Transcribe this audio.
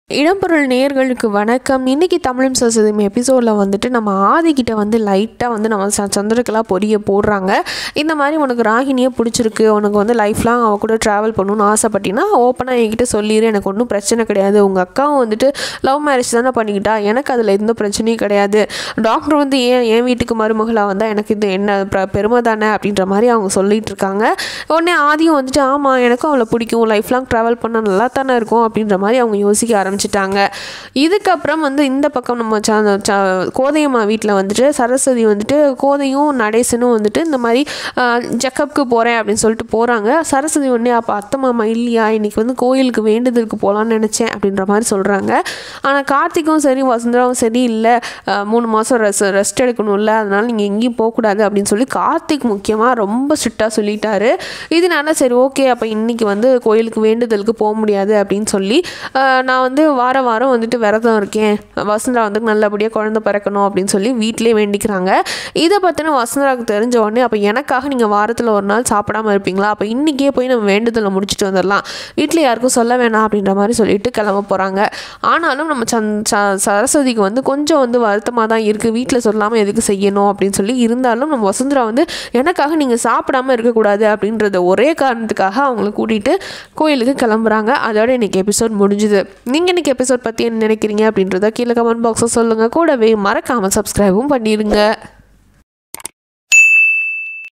இடம்பொருள் நேயர்களுக்கு வணக்கம் இன்னைக்கு தமிழும் சசதம் எபிசோடில் வந்துட்டு நம்ம ஆதிக்கிட்ட வந்து லைட்டாக வந்து நம்ம ச சந்திரகலா பொரிய போடுறாங்க இந்த மாதிரி உனக்கு ராகினியே பிடிச்சிருக்கு உனக்கு வந்து லைஃப் லாங் அவ கூட ட்ராவல் பண்ணணும்னு ஆசைப்பட்டினா ஓப்பனாக என்கிட்ட சொல்லிடு எனக்கு ஒன்றும் பிரச்சனை கிடையாது உங்கள் அக்காவும் வந்துட்டு லவ் மேரேஜ் தானே பண்ணிக்கிட்டா எனக்கு அதில் எந்த பிரச்சனையும் கிடையாது டாக்டர் வந்து ஏன் என் வீட்டுக்கு மருமகளாக வந்தால் எனக்கு இது என்ன பிர- பெருமை தானே அப்படின்ற மாதிரி அவங்க சொல்லிட்டு இருக்காங்க உடனே ஆதியும் வந்துட்டு ஆமாம் எனக்கும் அவளை பிடிக்கும் லைஃப் லாங் ட்ராவல் பண்ணால் நல்லா தானே இருக்கும் அப்படின்ற மாதிரி அவங்க யோசிக்க ஆரம்பிச்சிட்டாங்க இதுக்கப்புறம் வந்து இந்த பக்கம் நம்ம ச ச கோதையம்மா வீட்டில் வந்துட்டு சரஸ்வதி வந்துட்டு கோதையும் நடேசனும் வந்துட்டு இந்த மாதிரி செக்கப்புக்கு போகிறேன் அப்படின்னு சொல்லிட்டு போகிறாங்க சரஸ்வதி உடனே அப்போ அத்தை மாமா இல்லையா இன்னைக்கு வந்து கோயிலுக்கு வேண்டுதலுக்கு போகலான்னு நினச்சேன் அப்படின்ற மாதிரி சொல்கிறாங்க ஆனால் கார்த்திக்கும் சரி வசுந்தராவும் சரி இல்லை மூணு மாதம் ரெஸ் ரெஸ்ட் எடுக்கணும்ல அதனால் நீங்கள் எங்கேயும் போகக்கூடாது அப்படின்னு சொல்லி கார்த்திக் முக்கியமாக ரொம்ப ஸ்ட்ரிக்டாக சொல்லிட்டாரு இதனால சரி ஓகே அப்போ இன்னைக்கு வந்து கோயிலுக்கு வேண்டுதலுக்கு போக முடியாது அப்படின்னு சொல்லி ஆஹ், நான் வந்து வார வாரம் வந்துட்டு விரதம் இருக்கேன் வசுந்தரா வந்து நல்லபடியாக குழந்தை பிறக்கணும் அப்படின்னு சொல்லி வீட்டிலே வேண்டிக்கிறாங்க இதை பற்றின வசுந்தராவுக்கு தெரிஞ்ச உடனே அப்போ எனக்காக நீங்கள் வாரத்தில் ஒரு நாள் சாப்பிடாம இருப்பீங்களா அப்போ இன்றைக்கே போய் நம்ம வேண்டுதலை முடிச்சுட்டு வந்துடலாம் வீட்டில் யாருக்கும் சொல்ல வேணாம் அப்படின்ற மாதிரி சொல்லிட்டு கிளம்ப போகிறாங்க ஆனாலும் நம்ம சந் ச- சரஸ்வதிக்கு வந்து கொஞ்சம் வந்து வருத்தமாக தான் இருக்குது வீட்டில் சொல்லாமல் எதுக்கு செய்யணும் அப்படின்னு சொல்லி இருந்தாலும் நம்ம வசுந்தரா வந்து எனக்காக நீங்கள் சாப்பிடாம இருக்கக்கூடாது அப்படின்றத ஒரே காரணத்துக்காக அவங்கள கூட்டிகிட்டு கோயிலுக்கு கிளம்புறாங்க அதோட இன்னைக்கு எபிசோட் முடிஞ்சுது நீங்கள் இன்னைக்கு எபிசோட் பற்றி என்ன நினைக்கிறீங்க அப்படின்றத கீழே கமெண்ட் பாக்ஸில் சொல்லுங்கள் கூடவே மறக்காமல் சப்ஸ்கிரைபும் பண்ணிடுங்க